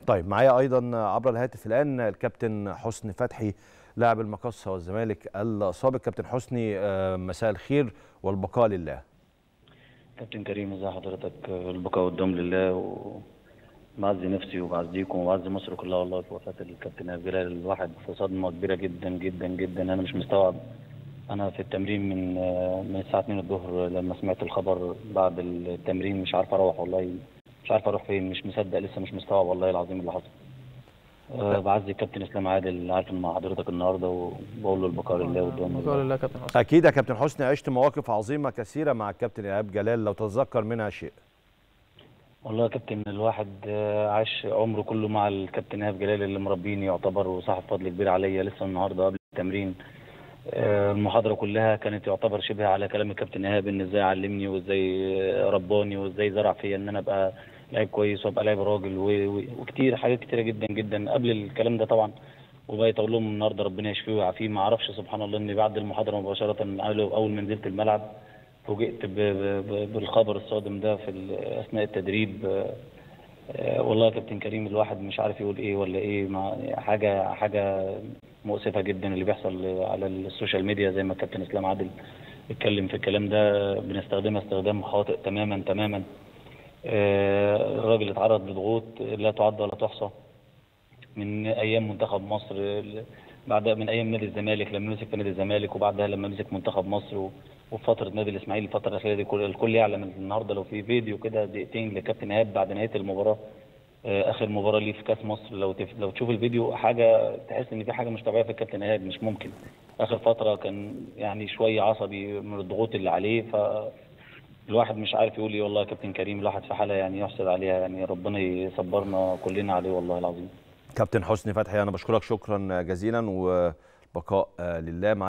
طيب معايا ايضا عبر الهاتف الان الكابتن حسني فتحي لاعب المقصه والزمالك السابق كابتن حسني آه، مساء الخير والبقاء لله كابتن كريم ازي حضرتك البقاء والدوم لله وبعزي نفسي وبعزيكم وبعزي مصر كلها والله في وفاة الكابتن أبي جلال الواحد في صدمة كبيرة جدا جدا جدا أنا مش مستوعب أنا في التمرين من من الساعة 2 الظهر لما سمعت الخبر بعد التمرين مش عارف أروح والله مش عارف أروح فين مش مصدق لسه مش مستوعب والله العظيم اللي حصل أه بعزي الكابتن إسلام عادل عارف إن مع حضرتك النهارده وبقول له البقاء لله والدوم بقول لله لله كابتن حسن اكيد يا كابتن حسني عشت مواقف عظيمه كثيره مع الكابتن ايهاب جلال لو تتذكر منها شيء والله يا كابتن الواحد آه، عاش عمره كله مع الكابتن ايهاب جلال اللي مربيني يعتبر وصاحب فضل كبير عليا لسه النهارده قبل التمرين آه، المحاضره كلها كانت يعتبر شبه على كلام الكابتن ايهاب ان ازاي علمني وازاي آه، رباني وازاي زرع فيا ان انا ابقى لعيب كويس وابقى لعيب راجل و- و- وكتير حاجات كتيره جدا جدا قبل الكلام ده طبعا وبقيت اقول لهم النهارده ربنا يشفيه ويعافيه ما اعرفش سبحان الله ان بعد المحاضره مباشره اول ما نزلت الملعب فوجئت ب- ب- ب- بالخبر الصادم ده في ال- اثناء التدريب آه، آه، والله يا كابتن كريم الواحد مش عارف يقول ايه ولا ايه مع حاجه حاجه مؤسفه جدا اللي بيحصل على السوشيال ميديا زي ما الكابتن اسلام عادل اتكلم في الكلام ده بنستخدمها استخدام خاطئ تماما تماما آه، الراجل اتعرض لضغوط لا تعد ولا تحصى من ايام منتخب مصر ل- بعد من ايام نادي الزمالك لما مسك في نادي الزمالك وبعدها لما مسك منتخب مصر و- وفي فتره نادي الاسماعيلي الفتره الاخيره دي كل الكل يعلم إن النهارده لو في فيديو كده دقيقتين لكابتن ايهاب بعد نهايه المباراه آه، اخر مباراه ليه في كاس مصر لو تف... لو تشوف الفيديو حاجه تحس ان في حاجه مش طبيعيه في الكابتن ايهاب مش ممكن اخر فتره كان يعني شويه عصبي من الضغوط اللي عليه ف الواحد مش عارف يقول ايه والله يا كابتن كريم الواحد في حاله يعني يحسد عليها يعني ربنا يصبرنا كلنا عليه والله العظيم كابتن حسني فتحي انا بشكرك شكرا جزيلا وبقاء آه، لله مع